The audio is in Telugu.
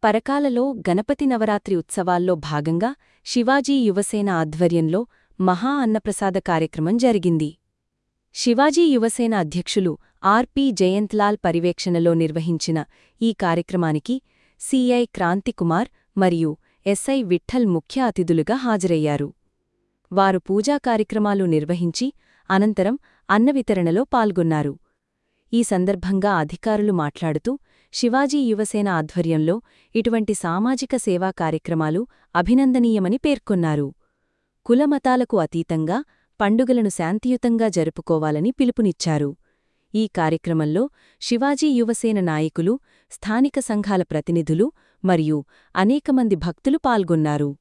పరకాలలో గణపతి నవరాత్రి ఉత్సవాల్లో భాగంగా శివాజీ యువసేన ఆధ్వర్యంలో మహా అన్నప్రసాద కార్యక్రమం జరిగింది శివాజీ యువసేన అధ్యక్షులు ఆర్పి జయంత్లాల్ పర్యవేక్షణలో నిర్వహించిన ఈ కార్యక్రమానికి సిఐ క్రాంతికుమార్ మరియు ఎస్ఐ విఠల్ ముఖ్య అతిథులుగా హాజరయ్యారు వారు పూజా కార్యక్రమాలు నిర్వహించి అనంతరం అన్న వితరణలో పాల్గొన్నారు ఈ సందర్భంగా అధికారులు మాట్లాడుతూ శివాజీ యువసేన ఆధ్వర్యంలో ఇటువంటి సామాజిక సేవా కార్యక్రమాలు అభినందనీయమని పేర్కొన్నారు కులమతాలకు అతీతంగా పండుగలను శాంతియుతంగా జరుపుకోవాలని పిలుపునిచ్చారు ఈ కార్యక్రమంలో శివాజీ యువసేన నాయకులు స్థానిక సంఘాల ప్రతినిధులు మరియు అనేకమంది భక్తులు పాల్గొన్నారు